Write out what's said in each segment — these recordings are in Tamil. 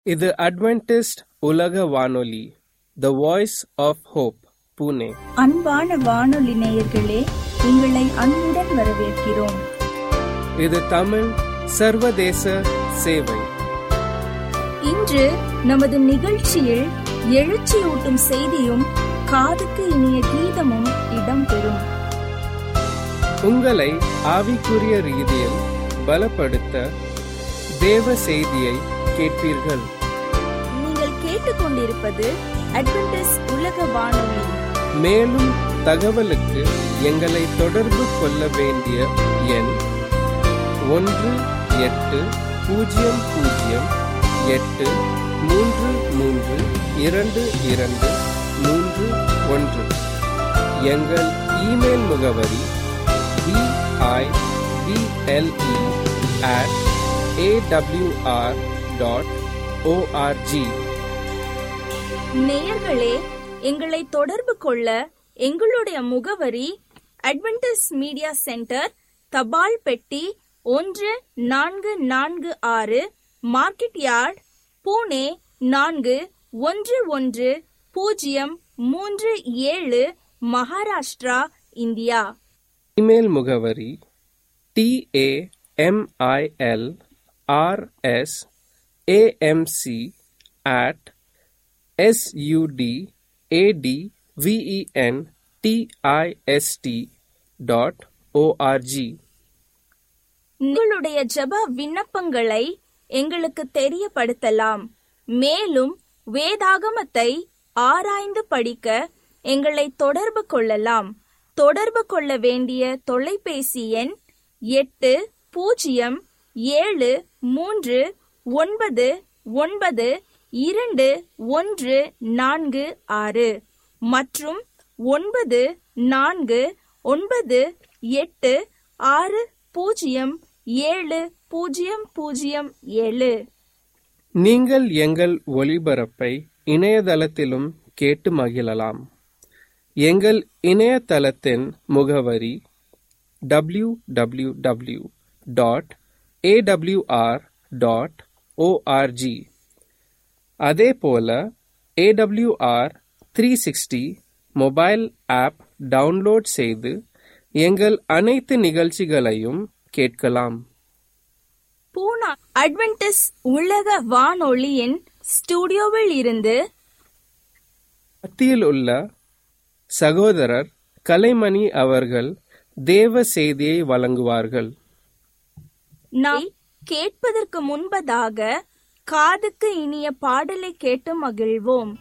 இது அட்வென்டிஸ்ட் உலக வானொலி the voice of hope Pune அன்பான வானொலி நேயர்களே உங்களை அன்புடன் வரவேற்கிறோம் இது தமிழ் சர்வதேச சேவை இன்று நமது நிகழ்ச்சியில் எழுச்சியூட்டும் செய்தியும் காதுக்கு இனிய கீதமும் இடம்பெறும் உங்களை ஆவிக்குரிய ரீதியில் பலப்படுத்த தேவ செய்தியை கேட்பீர்கள் நீங்கள் கேட்டுக்கொண்டிருப்பது அட்வென்டிஸ் உலக வானொலி மேலும் தகவலுக்கு எங்களை தொடர்பு கொள்ள வேண்டிய எண் ஒன்று எட்டு பூஜ்ஜியம் பூஜ்ஜியம் எட்டு மூன்று மூன்று இரண்டு இரண்டு மூன்று ஒன்று எங்கள் இமெயில் முகவரி PIBLE at AWR dot ORG நேயர்களே எங்களை தொடர்பு கொள்ள எங்களுடைய முகவரி அட்வென்டிஸ் மீடியா சென்டர் தபால் பெட்டி ஒன்று நான்கு நான்கு ஆறு மார்க்கெட் யார்ட் பூனே நான்கு ஒன்று ஒன்று பூஜ்ஜியம் மூன்று ஏழு மகாராஷ்டிரா இந்தியா இமெயில் முகவரி TAMIL RS AMC at SUD AT VEN DIST dot ORG உங்களுடைய ஜெப விண்ணப்பங்களை எங்களுக்கு தெரியப்படுத்தலாம் மேலும் வேதாகமத்தை ஆராய்ந்து படிக்க எங்களை தொடர்பு கொள்ளலாம் தொடர்பு கொள்ள வேண்டிய தொலைபேசி எண் எட்டு பூஜ்ஜியம் ஏழு மூன்று ஒன்பது ஒன்பது இரண்டு ஒன்று நான்கு ஆறு மற்றும் ஒன்பது நான்கு ஒன்பது எட்டு ஆறு பூஜ்ஜியம் ஏழு பூஜ்ஜியம் பூஜ்ஜியம் ஏழு நீங்கள் எங்கள் ஒளிபரப்பை இணையதளத்திலும் கேட்டு மகிழலாம் எங்கள் இணையதளத்தின் முகவரி W W W dot AWR dot ORG அதே போல AWR three sixty mobile app download செய்து எங்கள் அனைத்து நிகழ்ச்சிகளையும் கேட்கலாம் பூனா அட்வென்டிஸ் உலக வானொலியின் ஸ்டுடியோவில் இருந்து மத்தியில் உள்ள சகோதரர் கலைமணி அவர்கள் தேவ செய்தியை வழங்குவார்கள் நாம் கேட்பதற்கு முன்பதாக காதுக்கு இனிய பாடலை கேட்டு மகிழ்வோம்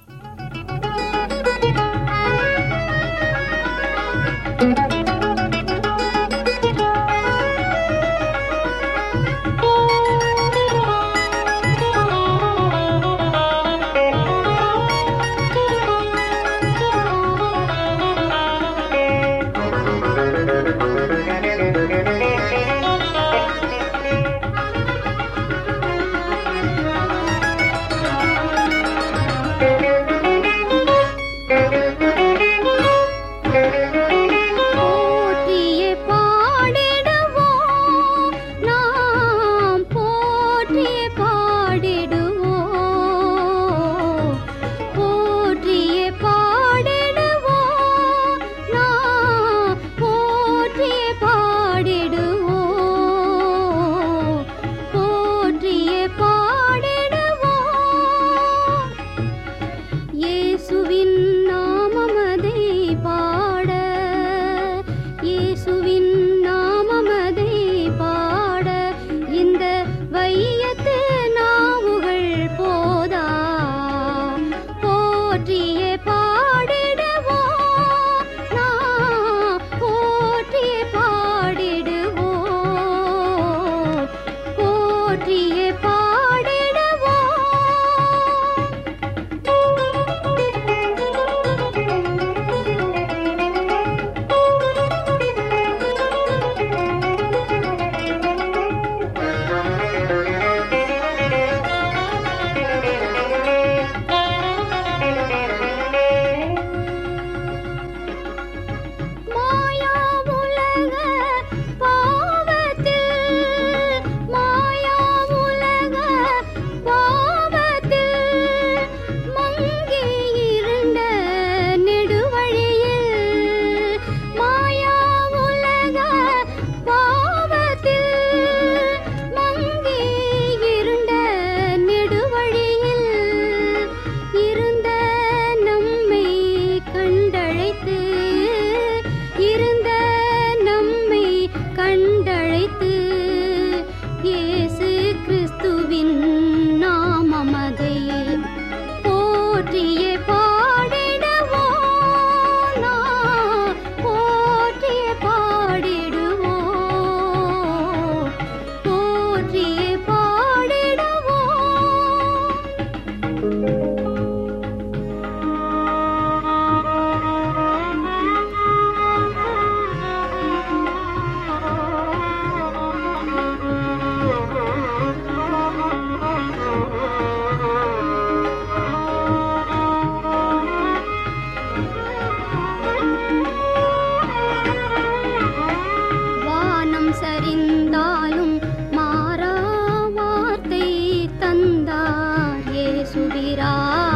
இயேசுபிரா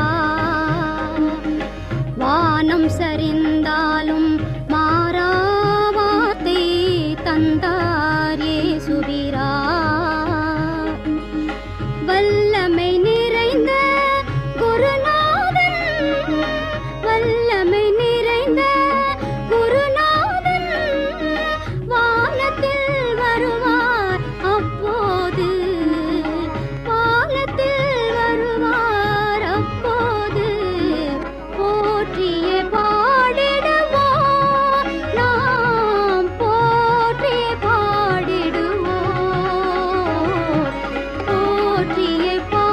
வானம் சரிந்தாலும் மாறா வார்த்தை தந்தார் இயேசுபிரா வல்லமை நிறைந்த குருநாதன் வல்லமை நிறைந்த குருநாதன் வானத்தில் வருவார் அப்போது வானத்தில் வருவார் அப்போது போற்றிய பாடிடுவோம் நாம் போற்றி பாடிடுவோம் போற்றிய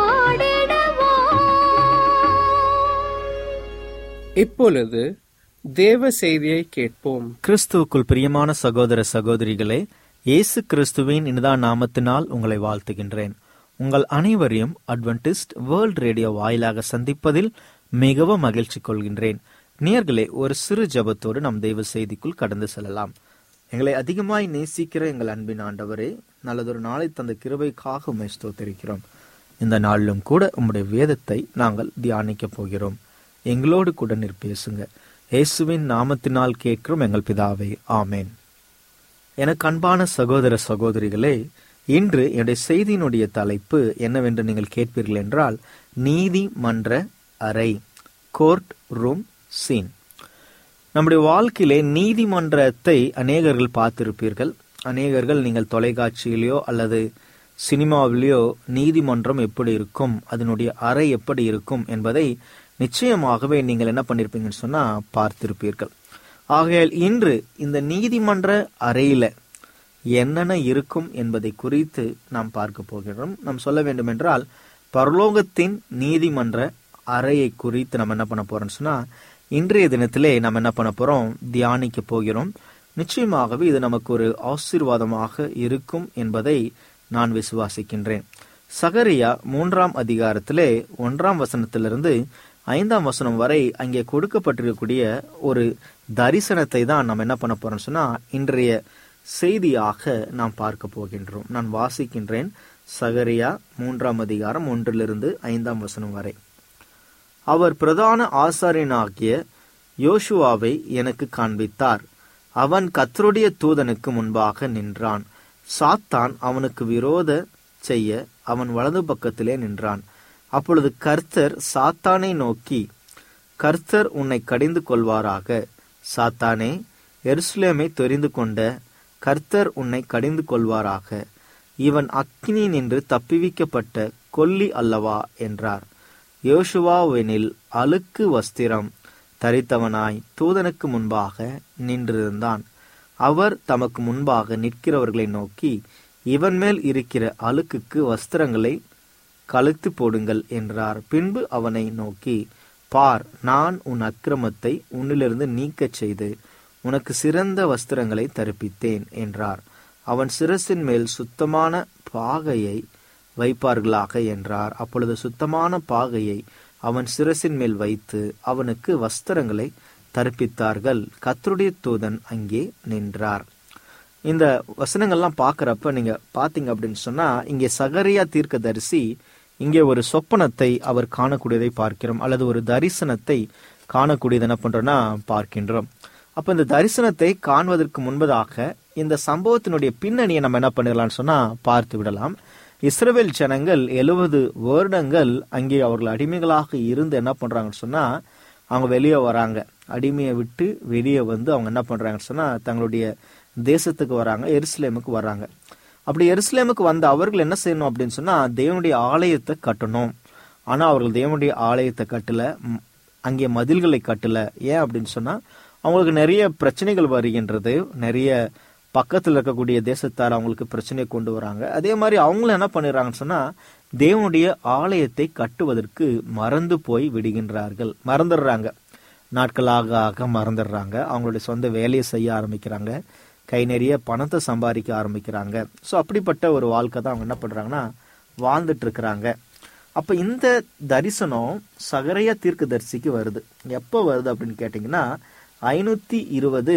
பாடிடுவோம் இப்பொழுது தேவ செய்தியை கேட்போம் கிறிஸ்துவுக்குள் பிரியமான சகோதர சகோதரிகளே இயேசு கிறிஸ்துவின் இனிதா நாமத்தினால் உங்களை வாழ்த்துகின்றேன் உங்கள் அனைவரையும் அட்வென்டிஸ்ட் வேர்ல்ட் ரேடியோ வாயிலாக சந்திப்பதில் மிகவும் மகிழ்ச்சி கொள்கின்றேன் நேர்களே ஒரு சிறு ஜெபத்தோடு நம் தெய்வ செய்திக்குள் கடந்து செல்லலாம் எங்களை அதிகமாய் நேசிக்கிற எங்கள் அன்பின் ஆண்டவரே நல்லதொரு நாளை தந்த கிருபைக்காக உம்மை ஸ்தோத்திரிக்கிறோம் இந்த நாளிலும் கூட உம்முடைய வேதத்தை நாங்கள் தியானிக்கப் போகிறோம் எங்களோடு கூட நீர் பேசுங்க இயேசுவின் நாமத்தினால் கேட்கிறோம் எங்கள் பிதாவே ஆமேன் எனக்கு அன்பான சகோதர சகோதரிகளே இன்று என்னுடைய செய்தியினுடைய தலைப்பு என்னவென்று நீங்கள் கேட்பீர்கள் என்றால் நீதிமன்ற அறை கோர்ட் ரூம் சீன் நம்முடைய வாழ்க்கையிலே நீதிமன்றத்தை அநேகர்கள் பார்த்திருப்பீர்கள் அநேகர்கள் நீங்கள் தொலைக்காட்சியிலேயோ அல்லது சினிமாவிலேயோ நீதிமன்றம் எப்படி இருக்கும் அதனுடைய அறை எப்படி இருக்கும் என்பதை நிச்சயமாகவே நீங்கள் என்ன பண்ணிருப்பீங்கன்னு சொன்னா பார்த்திருப்பீர்கள் ஆகையால் இன்று இந்த நீதிமன்ற அறையில என்னென்ன இருக்கும் என்பதை குறித்து நாம் பார்க்க போகிறோம் நாம் சொல்ல வேண்டும் என்றால் பரலோகத்தின் நீதிமன்ற அறையை குறித்து நம்ம என்ன பண்ண போறோம்னு சொன்னா இன்றைய தினத்திலே நம்ம என்ன பண்ண போறோம் தியானிக்க போகிறோம் நிச்சயமாகவே இது நமக்கு ஒரு ஆசீர்வாதமாக இருக்கும் என்பதை நான் விசுவாசிக்கின்றேன் சகரியா மூன்றாம் அதிகாரத்திலே ஒன்றாம் வசனத்திலிருந்து ஐந்தாம் வசனம் வரை அங்கே கொடுக்கப்பட்டிருக்கக்கூடிய ஒரு தரிசனத்தை தான் நாம் என்ன பண்ண போறோம்னு சொன்னா இன்றைய செய்தியாக நாம் பார்க்க போகின்றோம் நான் வாசிக்கின்றேன் சகரியா மூன்றாம் அதிகாரம் ஒன்றிலிருந்து ஐந்தாம் வசனம் வரை அவர் பிரதான ஆசாரியனாகிய யோசுவாவை எனக்கு காண்பித்தார் அவன் கத்தருடைய தூதனுக்கு முன்பாக நின்றான் சாத்தான் அவனுக்கு விரோத செய்ய அவன் வலது பக்கத்திலே நின்றான் அப்பொழுது கர்த்தர் சாத்தானை நோக்கி கர்த்தர் உன்னை கடிந்து கொள்வாராக சாத்தானே எருசலேமை தெரிந்து கொண்ட கர்த்தர் உன்னை கடிந்து கொள்வாராக இவன் அக்கினி நின்று தப்பிவிக்கப்பட்ட கொல்லி அல்லவா என்றார் யோசுவாவெனில் அழுக்கு வஸ்திரம் தரித்தவனாய் தூதனுக்கு முன்பாக நின்றிருந்தான் அவர் தமக்கு முன்பாக நிற்கிறவர்களை நோக்கி இவன் மேல் இருக்கிற அழுக்குக்கு வஸ்திரங்களை கழுத்து போடுங்கள் என்றார் பின்பு அவனை நோக்கி பார் நான் உன் அக்கிரமத்தை உன்னிலிருந்து நீக்கச் செய்து உனக்கு சிறந்த வஸ்திரங்களை தரிப்பித்தேன் என்றார் அவன் சிரசின் மேல் சுத்தமான பாகையை வைப்பார்களாக என்றார் அப்பொழுது சுத்தமான பாகையை அவன் சிரசின் மேல் வைத்து அவனுக்கு வஸ்திரங்களை தரிப்பித்தார்கள் கத்தருடைய தூதன் அங்கே நின்றார் இந்த வசனங்கள்லாம் பார்க்கறப்ப நீங்க பாத்தீங்க அப்படின்னு சொன்னா இங்கே சகரியா தீர்க்கதரிசி இங்கே ஒரு சொப்பனத்தை அவர் காணக்கூடியதை பார்க்கிறோம் அல்லது ஒரு தரிசனத்தை காணக்கூடியது என்ன பண்றோம்னா பார்க்கின்றோம் அப்ப இந்த தரிசனத்தை காண்பதற்கு முன்பதாக இந்த சம்பவத்தினுடைய பின்னணியை நம்ம என்ன பண்ணிடலாம்னு சொன்னா பார்த்து விடலாம் இஸ்ரவேல் ஜனங்கள் எழுபது வருடங்கள் அங்கே அவர்கள் அடிமைகளாக இருந்து என்ன பண்றாங்கன்னு சொன்னா அவங்க வெளியே வராங்க அடிமையை விட்டு வெளியே வந்து அவங்க என்ன பண்றாங்கன்னு சொன்னா தங்களுடைய தேசத்துக்கு வராங்க எருசலேமுக்கு வராங்க அப்படி எருசலேமுக்கு வந்த அவர்கள் என்ன செய்யணும் அப்படின்னு சொன்னா தேவனுடைய ஆலயத்தை கட்டணும் ஆனா அவர்கள் தேவனுடைய ஆலயத்தை கட்டல ம், அங்கே மதில்களை கட்டல ஏன் அப்படின்னு சொன்னா அவங்களுக்கு நிறைய பிரச்சனைகள் வருகின்றது நிறைய பக்கத்தில் இருக்கக்கூடிய தேசத்தார் அவங்களுக்கு பிரச்சனையை கொண்டு வராங்க அதே மாதிரி அவங்களும் என்ன பண்ணிடுறாங்கன்னு சொன்னா தேவனுடைய ஆலயத்தை கட்டுவதற்கு மறந்து போய் விடுகின்றார்கள் மறந்துடுறாங்க நாட்களாக ஆக மறந்துடுறாங்க அவங்களுடைய சொந்த வேலையை செய்ய ஆரம்பிக்கிறாங்க கை நிறைய பணத்தை சம்பாதிக்க ஆரம்பிக்கிறாங்க ஸோ அப்படிப்பட்ட ஒரு வாழ்க்கை தான் அவங்க என்ன பண்றாங்கன்னா வாழ்ந்துட்டு இருக்கிறாங்க அப்ப இந்த தரிசனம் சகரையா தீர்க்கதரிசிக்கு வருது எப்போ வருது அப்படின்னு கேட்டிங்கன்னா ஐநூத்தி இருபது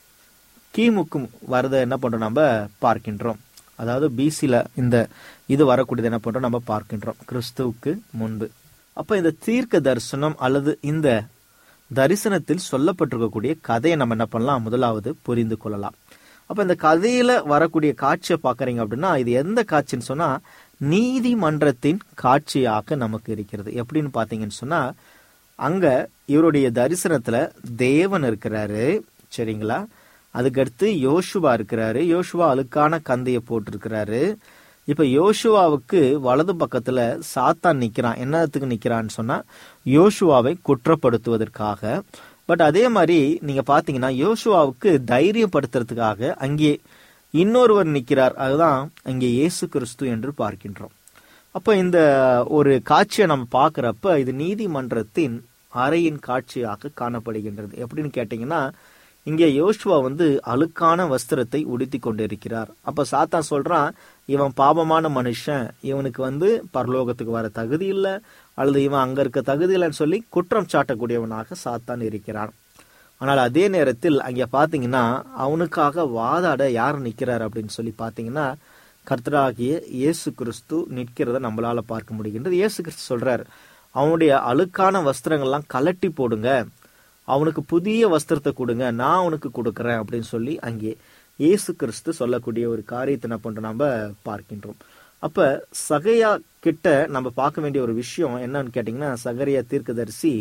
கிமுக்கு வரதை என்ன பண்றோம் நம்ம பார்க்கின்றோம் அதாவது பிசில இந்த இது வரக்கூடியது என்ன பண்றோம் நம்ம பார்க்கின்றோம் கிறிஸ்துவுக்கு முன்பு அப்ப இந்த தீர்க்க தரிசனம் அல்லது இந்த தரிசனத்தில் சொல்லப்பட்டிருக்கக்கூடிய கதையை நம்ம என்ன பண்ணலாம் முதலாவது புரிந்து கொள்ளலாம் அப்ப இந்த கதையில வரக்கூடிய காட்சியை பாக்குறீங்க அப்படின்னா இது எந்த காட்சின்னு சொன்னா நீதிமன்றத்தின் காட்சியாக நமக்கு இருக்கிறது எப்படின்னு பாத்தீங்கன்னு சொன்னா அங்க இவருடைய தரிசனத்துல தேவன் இருக்கிறாரு சரிங்களா அதுக்கடுத்து யோசுவா இருக்கிறாரு யோசுவா அழுக்கான கந்தையை போட்டிருக்கிறாரு இப்ப யோசுவாவுக்கு வலது பக்கத்துல சாத்தான் நிக்கிறான் என்னத்துக்கு நிக்கிறான்னு சொன்னா யோசுவாவை குற்றப்படுத்துவதற்காக பட் அதே மாதிரி நீங்க பாத்தீங்கன்னா யோசுவாவுக்கு தைரியப்படுத்துறதுக்காக அங்கே இன்னொருவர் நிக்கிறார் அதுதான் அங்கே இயேசு கிறிஸ்து என்று பார்க்கின்றோம் அப்ப இந்த ஒரு காட்சியை நம்ம பார்க்கறப்ப இது நீதிமன்றத்தின் அறையின் காட்சியாக காணப்படுகின்றது எப்படின்னு கேட்டீங்கன்னா இங்கே யோசுவா வந்து அழுக்கான வஸ்திரத்தை உடுத்தி கொண்டிருக்கிறார் அப்ப சாத்தான் சொல்றான் இவன் பாவமான மனுஷன் இவனுக்கு வந்து பரலோகத்துக்கு வர தகுதி இல்லை அல்லது இவன் அங்க இருக்க தகுதி இல்லைன்னு சொல்லி குற்றம் சாட்டக்கூடியவனாக சாத்தான் இருக்கிறான் ஆனால் அதே நேரத்தில் அங்க பாத்தீங்கன்னா அவனுக்காக வாதாட யார் நிக்கிறார் அப்படின்னு சொல்லி பாத்தீங்கன்னா கர்த்தராகிய இயேசு கிறிஸ்து நிற்கிறத நம்மளால பார்க்க முடிகின்றது இயேசு கிறிஸ்து சொல்றார் அவனுடைய அழுக்கான வஸ்திரங்கள்லாம் கலட்டி போடுங்க அவனுக்கு புதிய வஸ்திரத்தை கொடுங்க நான் அவனுக்கு கொடுக்கறேன் அப்படின்னு சொல்லி அங்கே இயேசு கிறிஸ்து சொல்லக்கூடிய ஒரு காரியத்தை என்ன பண்றோம் நம்ம பார்க்கின்றோம் அப்ப சகையா கிட்ட நம்ம பார்க்க வேண்டிய ஒரு விஷயம் என்னன்னு கேட்டீங்கன்னா சகரியா தீர்க்கதரிசி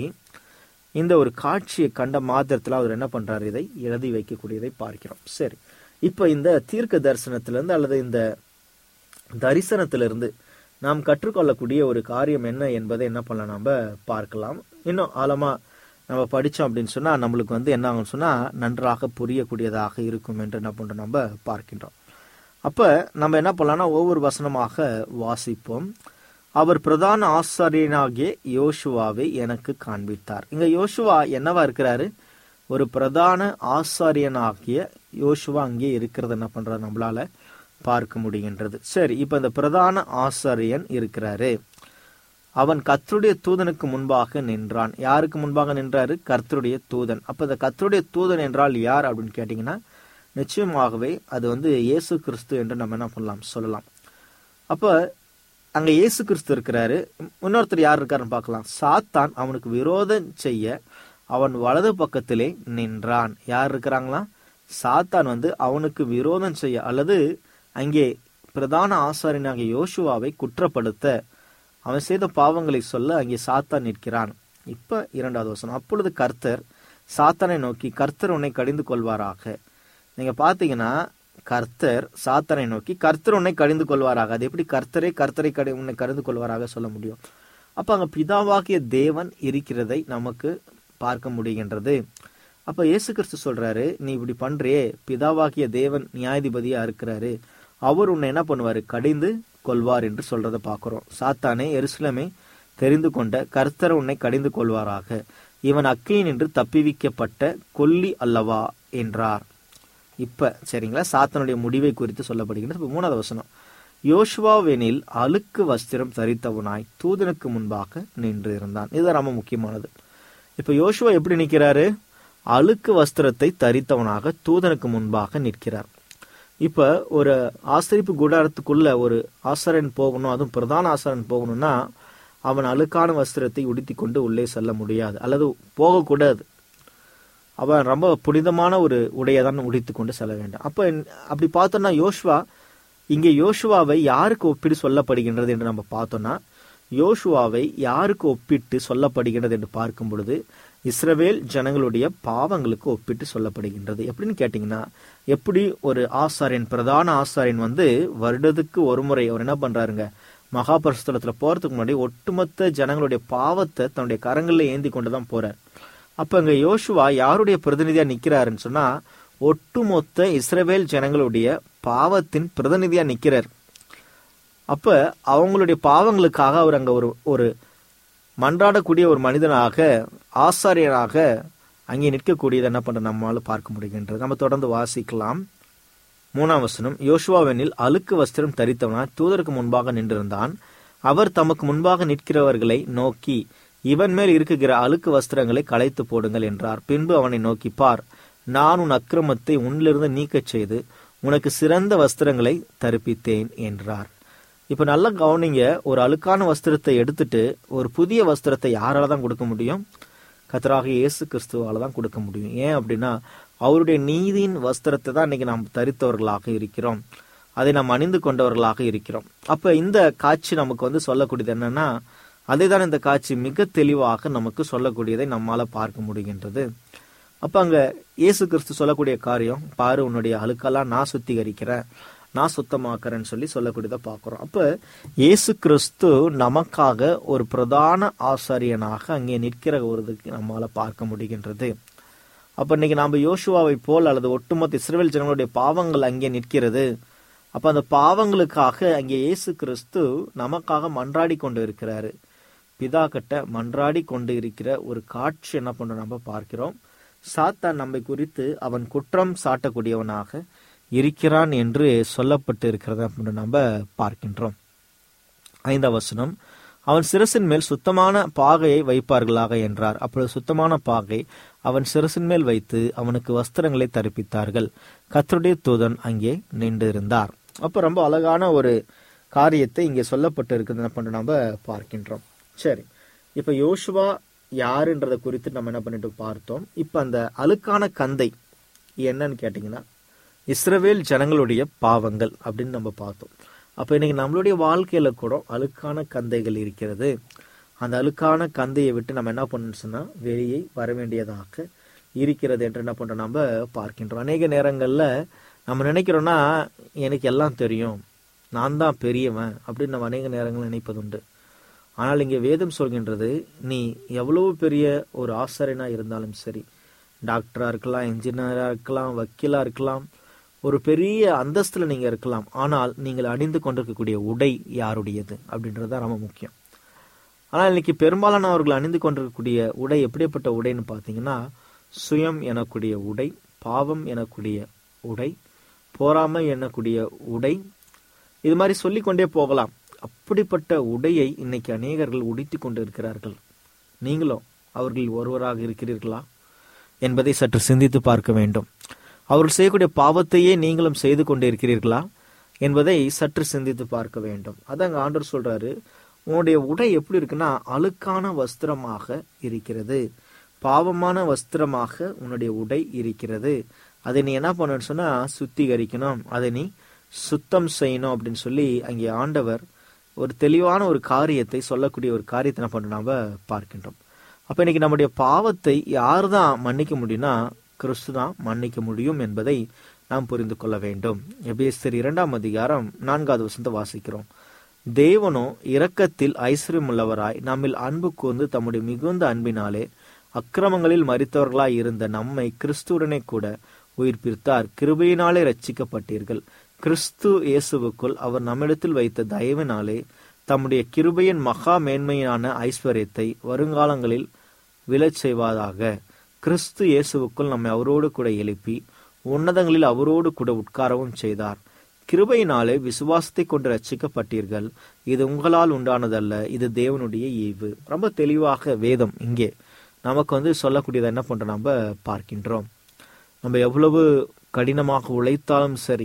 இந்த ஒரு காட்சியை கண்ட மாத்திரத்துல அவர் என்ன பண்றாரு இதை எழுதி வைக்கக்கூடியதை பார்க்கிறோம் சரி இப்ப இந்த தீர்க்க தரிசனத்திலிருந்து அல்லது இந்த தரிசனத்திலிருந்து நாம் கற்றுக்கொள்ளக்கூடிய ஒரு காரியம் என்ன என்பதை என்ன பண்ணலாம் நம்ம பார்க்கலாம் இன்னும் ஆழமா நம்ம படிச்சோம் அப்படின்னு சொன்னா நம்மளுக்கு வந்து என்ன ஆகும்னு சொன்னா நன்றாக புரியக்கூடியதாக இருக்கும் என்று என்ன பண்றோம் நம்ம பார்க்கின்றோம் அப்ப நம்ம என்ன பண்ணலாம்னா ஒவ்வொரு வசனமாக வாசிப்போம் அவர் பிரதான ஆசாரியனாகிய யோசுவாவை எனக்கு காண்பித்தார் இங்க யோசுவா என்னவா இருக்கிறாரு ஒரு பிரதான ஆசாரியனாகிய யோசுவா அங்கே இருக்கிறது என்ன பண்றாரு நம்மளால பார்க்க முடிகின்றது சரி இப்ப இந்த பிரதான ஆசாரியன் இருக்கிறாரு அவன் கர்த்தருடைய தூதனுக்கு முன்பாக நின்றான் யாருக்கு முன்பாக நின்றாரு கர்த்தருடைய தூதன் அப்ப இந்த கர்த்தருடைய தூதன் என்றால் யார் அப்படின்னு கேட்டீங்கன்னா நிச்சயமாகவே அது வந்து இயேசு கிறிஸ்து என்று நம்ம என்ன பண்ணலாம் சொல்லலாம் அப்ப அங்க இயேசு கிறிஸ்து இருக்கிறாரு இன்னொருத்தர் யார் இருக்காருன்னு பார்க்கலாம் சாத்தான் அவனுக்கு விரோதம் செய்ய அவன் வலது பக்கத்திலே நின்றான் யார் இருக்கிறாங்களா சாத்தான் வந்து அவனுக்கு விரோதம் செய்ய அல்லது அங்கே பிரதான ஆசாரியனாகிய யோசுவாவை குற்றப்படுத்த அவன் செய்த பாவங்களை சொல்ல அங்கே சாத்தான் நிற்கிறான் இப்ப இரண்டாவது வசனம் அப்பொழுது கர்த்தர் சாத்தானை நோக்கி கர்த்தர் உன்னை கடிந்து கொள்வாராக நீங்க பாத்தீங்கன்னா கர்த்தர் சாத்தனை நோக்கி கர்த்தர் உன்னை கடிந்து கொள்வாராக அது எப்படி கர்த்தரே கர்த்தரை கடி உன்னை கடிந்து கொள்வாராக சொல்ல முடியும் அப்ப அங்க பிதாவாகிய தேவன் இருக்கிறதை நமக்கு பார்க்க முடிகின்றது அப்ப இயேசு கிறிஸ்து சொல்றாரு நீ இப்படி பண்றியே பிதாவாகிய தேவன் நியாயாதிபதியா இருக்கிறாரு அவர் உன்னை என்ன பண்ணுவாரு கடிந்து கொள்வார் என்று சொல்றத பாக்குறோம் சாத்தானே எருசலமே தெரிந்து கொண்ட கர்த்தர் உன்னை கடிந்து கொள்வாராக இவன் அக்கினி நின்று தப்பிவிக்கப்பட்ட கொல்லி அல்லவா என்றார் இப்ப சரிங்களா சாத்தனுடைய முடிவை குறித்து சொல்லப்படுகின்றது இப்ப மூணாவது வசனம் யோசுவாவெனில் அழுக்கு வஸ்திரம் தரித்தவனாய் தூதனுக்கு முன்பாக நின்று இருந்தான் இது ரொம்ப முக்கியமானது இப்ப யோசுவா எப்படி நிக்கிறாரு அழுக்கு வஸ்திரத்தை தரித்தவனாக தூதனுக்கு முன்பாக நிற்கிறார் இப்ப ஒரு ஆசிரிப்பு கூடாரத்துக்குள்ள ஒரு ஆசாரன் போகணும் அதுவும் பிரதான ஆசாரன் போகணும்னா அவன் அழுக்கான வஸ்திரத்தை உடுத்தி கொண்டு உள்ளே செல்ல முடியாது அல்லது போகக்கூடாது அவன் ரொம்ப புனிதமான ஒரு உடையை தான் உடித்து கொண்டு செல்ல வேண்டும் அப்ப அப்படி பார்த்தோம்னா யோசுவா இங்கே யோசுவாவை யாருக்கு ஒப்பிட்டு சொல்லப்படுகின்றது என்று நம்ம பார்த்தோம்னா யோசுவாவை யாருக்கு ஒப்பிட்டு சொல்லப்படுகின்றது என்று பார்க்கும் பொழுது இஸ்ரவேல் ஜனங்களுடைய பாவங்களுக்கு ஒப்பிட்டு சொல்லப்படுகின்றது எப்படின்னு கேட்டீங்கன்னா எப்படி ஒரு ஆசாரியன் பிரதான ஆசாரியன் வந்து வருடத்துக்கு ஒரு முறை அவர் என்ன பண்றாருங்க மகாபரிசுத்தலத்துல போறதுக்கு முன்னாடி ஒட்டுமொத்த ஜனங்களுடைய பாவத்தை தன்னுடைய கரங்கள்ல ஏந்தி கொண்டுதான் போறார் அப்ப அங்க யோசுவா யாருடைய பிரதிநிதியா நிக்கிறாருன்னு சொன்னா ஒட்டுமொத்த இஸ்ரவேல் ஜனங்களுடைய பாவத்தின் பிரதிநிதியா நிக்கிறார் அப்ப அவங்களுடைய பாவங்களுக்காக அவர் அங்க ஒரு ஒரு மன்றாடக்கூடிய ஒரு மனிதனாக ஆசாரியராக அங்கே நிற்கக்கூடியது என்ன பண்ற நம்மளால பார்க்க முடிகின்றது நம்ம தொடர்ந்து வாசிக்கலாம் மூணாம் வசனம் யோசுவாவெனில் அழுக்கு வஸ்திரம் தரித்தவனா தூதருக்கு முன்பாக நின்றிருந்தான் அவர் தமக்கு முன்பாக நிற்கிறவர்களை நோக்கி இவன் மேல் இருக்குகிற அழுக்கு வஸ்திரங்களை களைத்து போடுங்கள் என்றார் பின்பு அவனை நோக்கி பார் நான் உன் அக்கிரமத்தை உன்னிலிருந்து நீக்கச் செய்து உனக்கு சிறந்த வஸ்திரங்களை தரிப்பித்தேன் என்றார் இப்ப நல்லா கவனிங்க ஒரு அழுக்கான வஸ்திரத்தை எடுத்துட்டு ஒரு புதிய வஸ்திரத்தை யாரால தான் கொடுக்க முடியும் கத்தராக இயேசு கிறிஸ்துவால தான் கொடுக்க முடியும் ஏன் அப்படின்னா அவருடைய நீதியின் வஸ்திரத்தை தான் இன்னைக்கு நாம் தரித்தவர்களாக இருக்கிறோம் அதை நாம் அணிந்து கொண்டவர்களாக இருக்கிறோம் அப்ப இந்த காட்சி நமக்கு வந்து சொல்லக்கூடியது என்னன்னா அதே தான் இந்த காட்சி மிக தெளிவாக நமக்கு சொல்லக்கூடியதை நம்மால பார்க்க முடிகின்றது அப்ப அங்க இயேசு கிறிஸ்து சொல்லக்கூடிய காரியம் பாரு உன்னுடைய அழுக்கெல்லாம் நான் சுத்திகரிக்கிறேன் நான் சுத்தமாக்குறேன்னு சொல்லி சொல்லக்கூடியதை பார்க்கிறோம் அப்ப இயேசு கிறிஸ்து நமக்காக ஒரு பிரதான ஆசாரியனாக அங்கே நிற்கிற ஒரு நம்மால பார்க்க முடிகின்றது அப்ப இன்னைக்கு நாம யோசுவாவை போல் அல்லது ஒட்டுமொத்த இஸ்ரேல் ஜனங்களுடைய பாவங்கள் அங்கே நிற்கிறது அப்ப அந்த பாவங்களுக்காக அங்கே இயேசு கிறிஸ்து நமக்காக மன்றாடி கொண்டு இருக்கிறாரு பிதா கிட்ட மன்றாடி கொண்டு இருக்கிற ஒரு காட்சி என்ன பண்றோம் நம்ம பார்க்கிறோம் சாத்தான் நம்மை குறித்து அவன் குற்றம் சாட்டக்கூடியவனாக இருக்கிறான் என்று சொல்லப்பட்டு இருக்கிறத அப்படின்னு நம்ம பார்க்கின்றோம் ஐந்தாம் வசனம் அவன் சிரசின் மேல் சுத்தமான பாகையை வைப்பார்களாக என்றார் அப்பொழுது சுத்தமான பாகை அவன் சிரசின் மேல் வைத்து அவனுக்கு வஸ்திரங்களை தரிப்பித்தார்கள் கத்தருடைய தூதன் அங்கே நின்று இருந்தார் அப்ப ரொம்ப அழகான ஒரு காரியத்தை இங்கே சொல்லப்பட்டு இருக்குது என்ன பண்ண நம்ம பார்க்கின்றோம் சரி இப்ப யோசுவா யாருன்றத குறித்து நம்ம என்ன பண்ணிட்டு பார்த்தோம் இப்ப அந்த அழுக்கான கந்தை என்னன்னு கேட்டீங்கன்னா இஸ்ரவேல் ஜனங்களுடைய பாவங்கள் அப்படின்னு நம்ம பார்த்தோம் அப்ப இன்னைக்கு நம்மளுடைய வாழ்க்கையில கூட அழுக்கான கந்தைகள் இருக்கிறது அந்த அழுக்கான கந்தையை விட்டு நம்ம என்ன பண்ணணும்னு சொன்னா வெளியே வர வேண்டியதாக இருக்கிறது என்று என்ன பண்றோம் நம்ம பார்க்கின்றோம் அநேக நேரங்கள்ல நம்ம நினைக்கிறோம்னா எனக்கு எல்லாம் தெரியும் நான் தான் பெரியவன் அப்படின்னு நம்ம அநேக நேரங்கள் நினைப்பதுண்டு ஆனால் இங்கே வேதம் சொல்கின்றது நீ எவ்வளவு பெரிய ஒரு ஆசிரியனா இருந்தாலும் சரி டாக்டரா இருக்கலாம் இன்ஜினியரா இருக்கலாம் வக்கீலா இருக்கலாம் ஒரு பெரிய அந்தஸ்துல நீங்க இருக்கலாம் ஆனால் நீங்கள் அணிந்து கொண்டிருக்கக்கூடிய உடை யாருடையது அப்படின்றது தான் ரொம்ப முக்கியம் ஆனால் இன்னைக்கு பெரும்பாலானவர்கள் அணிந்து கொண்டிருக்கக்கூடிய உடை எப்படிப்பட்ட உடைன்னு பார்த்தீங்கன்னா சுயம் எனக்கூடிய உடை பாவம் எனக்கூடிய உடை போராமை எனக்கூடிய உடை இது மாதிரி சொல்லிக்கொண்டே போகலாம் அப்படிப்பட்ட உடையை இன்னைக்கு அநேகர்கள் உடித்து கொண்டு இருக்கிறார்கள் நீங்களும் அவர்கள் ஒருவராக இருக்கிறீர்களா என்பதை சற்று சிந்தித்து பார்க்க வேண்டும் அவர்கள் செய்யக்கூடிய பாவத்தையே நீங்களும் செய்து கொண்டு இருக்கிறீர்களா என்பதை சற்று சிந்தித்து பார்க்க வேண்டும் அதாங்க ஆண்டவர் சொல்றாரு உன்னுடைய உடை எப்படி இருக்குன்னா அழுக்கான வஸ்திரமாக இருக்கிறது பாவமான வஸ்திரமாக உன்னுடைய உடை இருக்கிறது அதை நீ என்ன பண்ணணும்னு சொன்னா சுத்திகரிக்கணும் அதை நீ சுத்தம் செய்யணும் அப்படின்னு சொல்லி அங்கே ஆண்டவர் ஒரு தெளிவான ஒரு காரியத்தை சொல்லக்கூடிய ஒரு காரியத்தை என்ன பண்ண நாம பார்க்கின்றோம் அப்ப இன்னைக்கு நம்முடைய பாவத்தை யார் தான் மன்னிக்க முடியும்னா கிறிஸ்து தான் மன்னிக்க முடியும் என்பதை நாம் புரிந்து கொள்ள வேண்டும் எபேஸ்தர் இரண்டாம் அதிகாரம் நான்காவது வசந்த வாசிக்கிறோம் தேவனோ இரக்கத்தில் ஐஸ்வர்யம் உள்ளவராய் நம்மில் அன்பு கூர்ந்து தம்முடைய மிகுந்த அன்பினாலே அக்கிரமங்களில் மறித்தவர்களாய் இருந்த நம்மை கிறிஸ்துவுடனே கூட உயிர்ப்பித்தார் கிருபையினாலே ரட்சிக்கப்பட்டீர்கள் கிறிஸ்து இயேசுவுக்குள் அவர் நம்மிடத்தில் வைத்த தயவினாலே தம்முடைய கிருபையின் மகா மேன்மையான ஐஸ்வர்யத்தை வருங்காலங்களில் விழச் செய்வதாக கிறிஸ்து இயேசுவுக்குள் நம்மை அவரோடு கூட எழுப்பி உன்னதங்களில் அவரோடு கூட உட்காரவும் செய்தார் கிருபையினாலே விசுவாசத்தை கொண்டு ரட்சிக்கப்பட்டீர்கள் இது உங்களால் உண்டானதல்ல இது தேவனுடைய ஈவு ரொம்ப தெளிவாக வேதம் இங்கே நமக்கு வந்து சொல்லக்கூடியதை என்ன பண்றோம் நம்ம பார்க்கின்றோம் நம்ம எவ்வளவு கடினமாக உழைத்தாலும் சரி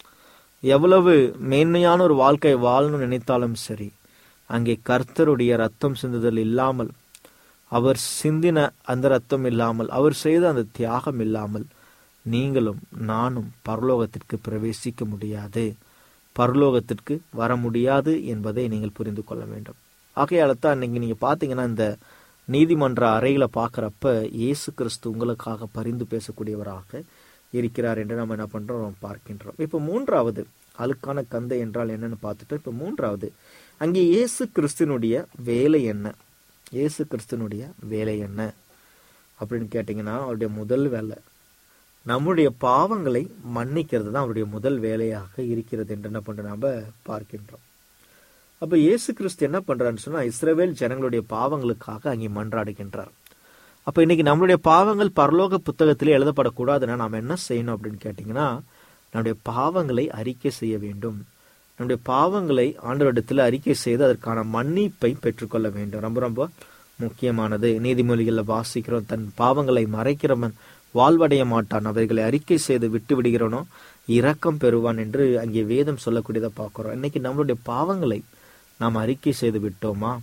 எவ்வளவு மேன்மையான ஒரு வாழ்க்கை வாழணும்னு நினைத்தாலும் சரி அங்கே கர்த்தருடைய ரத்தம் சிந்துதல் இல்லாமல் அவர் சிந்தின அந்த ரத்தம் இல்லாமல் அவர் செய்த அந்த தியாகம் இல்லாமல் நீங்களும் நானும் பரலோகத்திற்கு பிரவேசிக்க முடியாது பரலோகத்திற்கு வர முடியாது என்பதை நீங்கள் புரிந்து கொள்ள வேண்டும் ஆகையால தான் இன்னைக்கு நீங்க பாத்தீங்கன்னா இந்த நீதிமன்ற அறையில பாக்குறப்ப இயேசு கிறிஸ்து உங்களுக்காக பரிந்து பேசக்கூடியவராக இருக்கிறார் என்று நம்ம என்ன பண்றோம் பார்க்கின்றோம் இப்ப மூன்றாவது அழுக்கான கந்தை என்றால் என்னன்னு பார்த்துட்டு இப்ப மூன்றாவது அங்கே இயேசு கிறிஸ்துனுடைய வேலை என்ன இயேசு கிறிஸ்துனுடைய வேலை என்ன அப்படின்னு கேட்டீங்கன்னா அவருடைய முதல் வேலை நம்முடைய பாவங்களை மன்னிக்கிறது தான் அவருடைய முதல் வேலையாக இருக்கிறது என்று என்ன பண்ற நாம பார்க்கின்றோம் அப்ப இயேசு கிறிஸ்து என்ன பண்றாருன்னு சொன்னா இஸ்ரவேல் ஜனங்களுடைய பாவங்களுக்காக அங்கே மன்றாடுகின்றார் அப்ப இன்னைக்கு நம்மளுடைய பாவங்கள் பரலோக புத்தகத்திலே எழுதப்படக்கூடாதுன்னா நாம் என்ன செய்யணும் அப்படின்னு கேட்டீங்கன்னா நம்முடைய பாவங்களை அறிக்கை செய்ய வேண்டும் நம்முடைய பாவங்களை ஆண்டவரிடத்தில் அறிக்கை செய்து அதற்கான மன்னிப்பை பெற்றுக்கொள்ள வேண்டும் ரொம்ப ரொம்ப முக்கியமானது நீதிமொழிகளில் வாசிக்கிறோம் தன் பாவங்களை மறைக்கிறவன் வாழ்வடைய மாட்டான் அவைகளை அறிக்கை செய்து விட்டு விடுகிறவனோ இரக்கம் பெறுவான் என்று அங்கே வேதம் சொல்லக்கூடியதை பார்க்கிறோம் இன்னைக்கு நம்மளுடைய பாவங்களை நாம் அறிக்கை செய்து விட்டோமா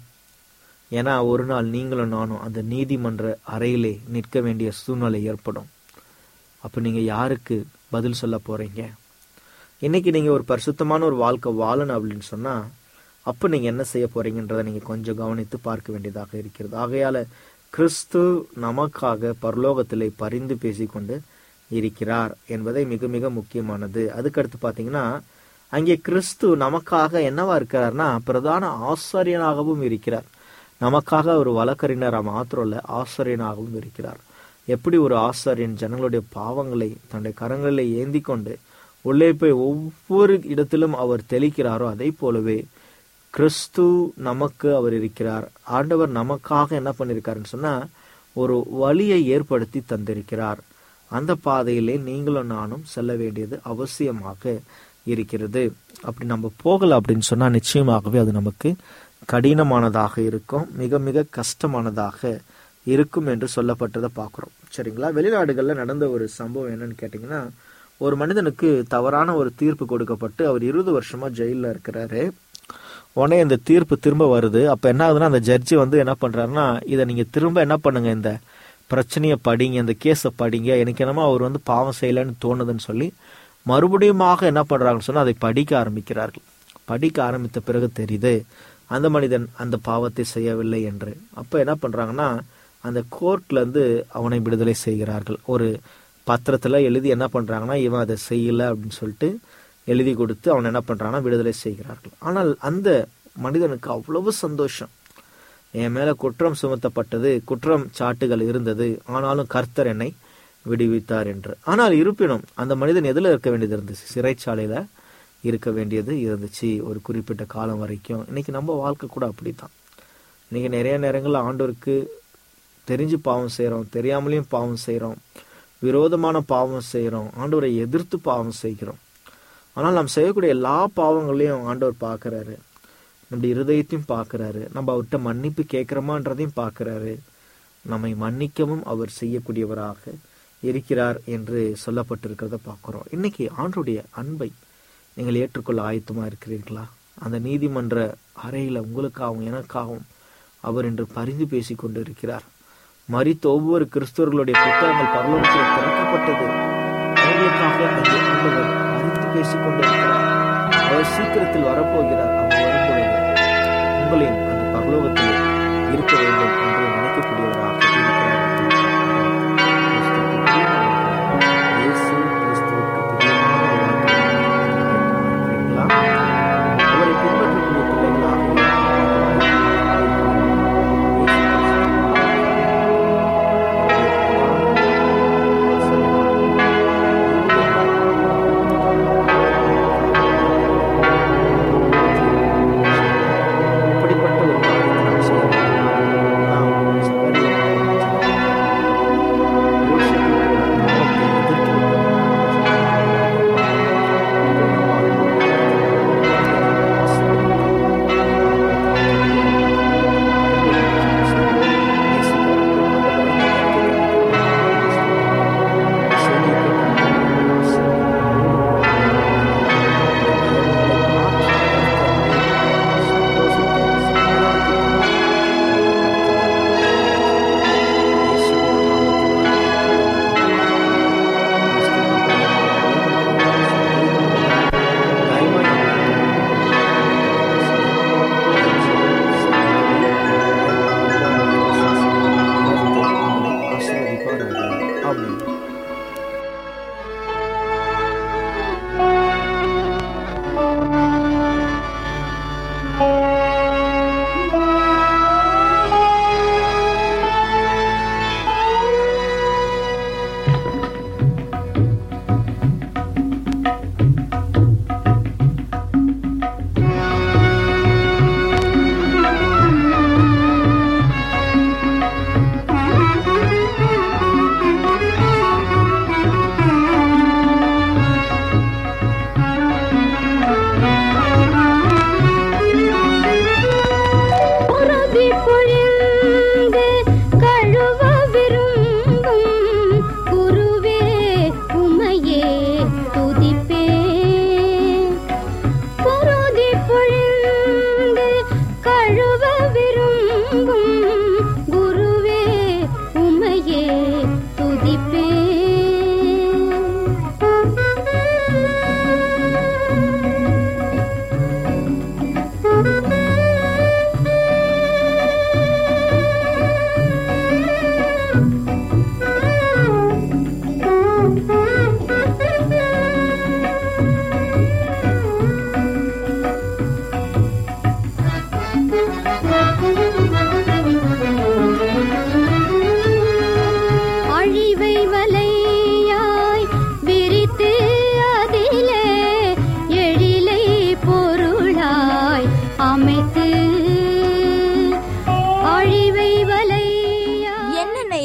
ஏன்னா ஒரு நாள் நீங்களும் நானும் அந்த நீதிமன்ற அறையிலே நிற்க வேண்டிய சூழ்நிலை ஏற்படும் அப்ப நீங்க யாருக்கு பதில் சொல்ல போறீங்க இன்னைக்கு நீங்க ஒரு பரிசுத்தமான ஒரு வாழ்க்கை வாழணும் அப்படின்னு சொன்னா அப்ப நீங்க என்ன செய்ய போறீங்கன்றதை நீங்க கொஞ்சம் கவனித்து பார்க்க வேண்டியதாக இருக்கிறது ஆகையால கிறிஸ்து நமக்காக பரலோகத்திலே பரிந்து பேசிக்கொண்டு இருக்கிறார் என்பதை மிக மிக முக்கியமானது அதுக்கடுத்து பாத்தீங்கன்னா அங்கே கிறிஸ்து நமக்காக என்னவா இருக்கிறார்னா பிரதான ஆசாரியனாகவும் இருக்கிறார் நமக்காக ஒரு வழக்கறிஞரா மாத்திரம் இல்ல ஆசாரியனாகவும் இருக்கிறார் எப்படி ஒரு ஆசாரியன் ஜனங்களுடைய பாவங்களை தன்னுடைய கரங்களிலே ஏந்தி கொண்டு உள்ளே போய் ஒவ்வொரு இடத்திலும் அவர் தெளிக்கிறாரோ அதே போலவே கிறிஸ்து நமக்கு அவர் இருக்கிறார் ஆண்டவர் நமக்காக என்ன பண்ணிருக்காருன்னு சொன்னா ஒரு வழியை ஏற்படுத்தி தந்திருக்கிறார் அந்த பாதையிலே நீங்களும் நானும் செல்ல வேண்டியது அவசியமாக இருக்கிறது அப்படி நம்ம போகல அப்படின்னு சொன்னா நிச்சயமாகவே அது நமக்கு கடினமானதாக இருக்கும் மிக மிக கஷ்டமானதாக இருக்கும் என்று சொல்லப்பட்டதை பார்க்குறோம் சரிங்களா வெளிநாடுகள்ல நடந்த ஒரு சம்பவம் என்னன்னு கேட்டிங்கன்னா ஒரு மனிதனுக்கு தவறான ஒரு தீர்ப்பு கொடுக்கப்பட்டு அவர் இருபது வருஷமா ஜெயிலில் இருக்கிறாரு உடனே இந்த தீர்ப்பு திரும்ப வருது அப்ப என்ன ஆகுதுன்னா அந்த ஜட்ஜி வந்து என்ன பண்றாருன்னா இதை நீங்க திரும்ப என்ன பண்ணுங்க இந்த பிரச்சனையை படிங்க இந்த கேஸை படிங்க எனக்கு என்னமோ அவர் வந்து பாவம் செய்யலைன்னு தோணுதுன்னு சொல்லி மறுபடியுமாக என்ன பண்றாங்கன்னு சொன்னா அதை படிக்க ஆரம்பிக்கிறார்கள் படிக்க ஆரம்பித்த பிறகு தெரியுது அந்த மனிதன் அந்த பாவத்தை செய்யவில்லை என்று அப்ப என்ன பண்றாங்கன்னா அந்த கோர்ட்ல இருந்து அவனை விடுதலை செய்கிறார்கள் ஒரு பத்திரத்துல எழுதி என்ன பண்றாங்கன்னா இவன் அதை செய்யல அப்படின்னு சொல்லிட்டு எழுதி கொடுத்து அவன் என்ன பண்றான்னா விடுதலை செய்கிறார்கள் ஆனால் அந்த மனிதனுக்கு அவ்வளவு சந்தோஷம் என் மேல குற்றம் சுமத்தப்பட்டது குற்றம் சாட்டுகள் இருந்தது ஆனாலும் கர்த்தர் என்னை விடுவித்தார் என்று ஆனால் இருப்பினும் அந்த மனிதன் எதுல இருக்க வேண்டியது இருந்துச்சு சிறைச்சாலையில இருக்க வேண்டியது இருந்துச்சு ஒரு குறிப்பிட்ட காலம் வரைக்கும் இன்னைக்கு நம்ம வாழ்க்கை கூட அப்படித்தான் இன்னைக்கு நிறைய நேரங்கள்ல ஆண்டோருக்கு தெரிஞ்சு பாவம் செய்றோம் தெரியாமலையும் பாவம் செய்றோம் விரோதமான பாவம் செய்றோம் ஆண்டவரை எதிர்த்து பாவம் செய்கிறோம் ஆனால் நாம் செய்யக்கூடிய எல்லா பாவங்களையும் ஆண்டவர் பார்க்கறாரு நம்முடைய இருதயத்தையும் பார்க்கறாரு நம்ம அவர்கிட்ட மன்னிப்பு கேட்கிறோமான்றதையும் பார்க்கறாரு நம்மை மன்னிக்கவும் அவர் செய்யக்கூடியவராக இருக்கிறார் என்று சொல்லப்பட்டிருக்கிறத பார்க்கிறோம் இன்னைக்கு ஆண்டுடைய அன்பை நீங்கள் ஏற்றுக்கொள்ள ஆயத்தமா இருக்கிறீர்களா அந்த நீதிமன்ற அறையில உங்களுக்காகவும் எனக்காகவும் அவர் இன்று பரிந்து பேசிக் கொண்டு இருக்கிறார் மரித்த ஒவ்வொரு கிறிஸ்தவர்களுடைய புத்தகங்கள் பரலோகத்தில் திறக்கப்பட்டது அவர்களுக்காக அங்கே ஆண்டவர் பரிந்து பேசிக் கொண்டிருக்கிறார் அவர் சீக்கிரத்தில் வரப்போகிறார் அவர் வரும்பொழுது உங்களையும் அந்த பரலோகத்தில் இருக்க வேண்டும் என்று நினைக்கக்கூடியவராக இருக்கிறார் இயேசு கிறிஸ்துவுக்கு பிரியமான ஒரு வாழ்க்கை இருக்கிறீர்களா? அவரை பின்பற்றக்கூடிய பிள்ளைகளாக இப்படிப்பட்ட ஒரு காரியத்தை நாம் செய்ய வேண்டும். நாம்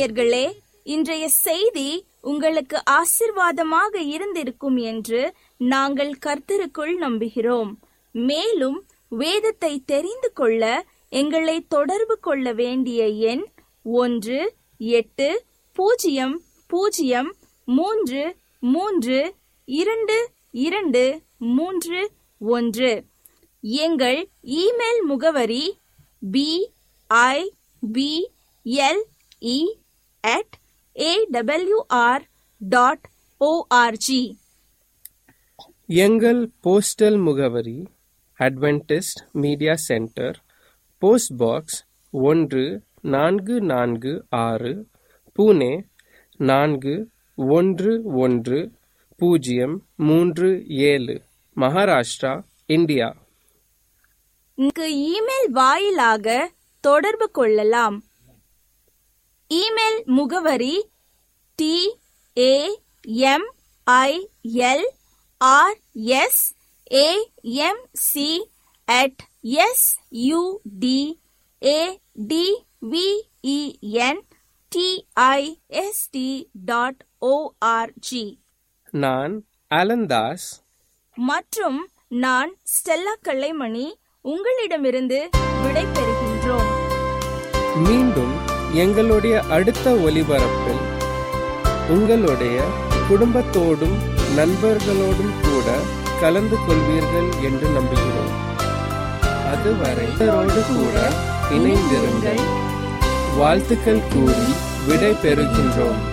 நேயர்களே இன்றைய செய்தி உங்களுக்கு ஆசிர்வாதமாக இருந்திருக்கும் என்று நாங்கள் கர்த்தருக்குள் நம்புகிறோம் மேலும் வேதத்தை தெரிந்து கொள்ள எங்களை தொடர்பு கொள்ள வேண்டிய எண் ஒன்று எட்டு பூஜ்ஜியம் பூஜ்ஜியம் மூன்று மூன்று இரண்டு இரண்டு மூன்று ஒன்று எங்கள் இமெயில் முகவரி P I B L E at AWR dot ORG எங்கள் போஸ்டல் முகவரி Adventist media centre post box ஒன்று நான்கு நான்கு ஆறு புனே நான்கு ஒன்று ஒன்று பூஜ்ஜியம் மூன்று ஏழு மகாராஷ்டிரா இந்தியா இங்கு இமெயில் வாயிலாக தொடர்பு கொள்ளலாம் இமெயில் முகவரி T A M I L R S A M C at S U D A T V E N D I S T dot ORG நான் அலந்தாஸ் மற்றும் நான் ஸ்டெல்லா கல்லைமணி உங்களிடமிருந்து விடை பெறுகின்றோம் மீண்டும் எங்களுடைய அடுத்த ஒலிபரப்பில் உங்களுடைய குடும்பத்தோடும் நண்பர்களோடும் கூட கலந்து கொள்வீர்கள் என்று நம்புகிறோம் அதுவரை இவரோடு கூட இணைந்திருங்கள் வாழ்த்துக்கள் கூறி விடை பெறுகின்றோம்